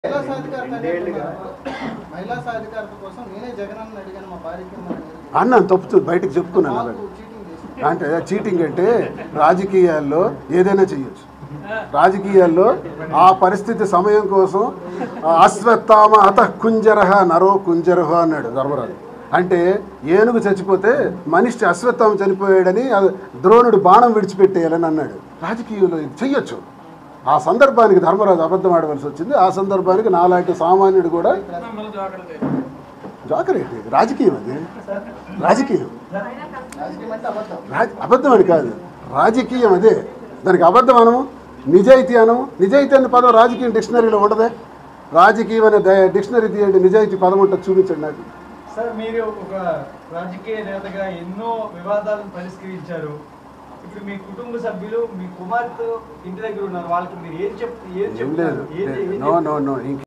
మహిళా సాధికారత అనేది మహిళా సాధికారత కోసం నేనే జగన్ అడిగాను మా భార్యకి మా నేను అన్న తప్పుతూ బయటకు చెప్పుకున్నాను మాకు అలాగే. చీటింగ్ చేసి అంటే చీటింగ్ అంటే రాజకీయాల్లో ఏదైనా చేయొచ్చు రాజకీయాల్లో ఆ పరిస్థితి సమయం కోసం ఆ అశ్వత్థామ అత కుంజరహ నరో కుంజరహ అన్నాడు ధర్మరాజు అంటే ఏనుగు చచ్చిపోతే మనిషి అశ్వత్థామ చనిపోయాడని ఆ ద్రోణుడు బాణం విడిచిపెట్టేయాలని అన్నాడు రాజకీయంలో ఇది చెయ్యొచ్చు ఆ సందర్భానికి ధర్మరాజు అబద్ధం ఆడవలసి వచ్చింది ఆ సందర్భానికి నాలాంటి సామాన్యుడు కూడా జోకర్ ఏంటి రాజకీయం అది రాజకీయం రాజకీయం అంటే అబద్ధం రాజ అబద్ధం అని కాదు రాజకీయం అదే దానికి అబద్ధం అనము నిజాయితీ అనము నిజాయితీ అనే పదం రాజకీయం డిక్షనరీలో ఉండదే రాజకీయం అనే ద- డిక్షనరీ తీయండి నిజాయితీ పదం ఉంటుంది చూపించండి నాకు సార్ మీరు ఒక రాజకీయ నేతగా ఎన్నో వివాదాలను పరిష్కరించారు ఇప్పుడు మీ కుటుంబ సభ్యులు మీ కుమార్తె ఇంటి దగ్గర ఉన్నారు వాళ్ళకి మీరు ఏం చెప్ ఏం ఏం లేదు చెప్తారు ఏం- ఏం నో నో నో ఇంక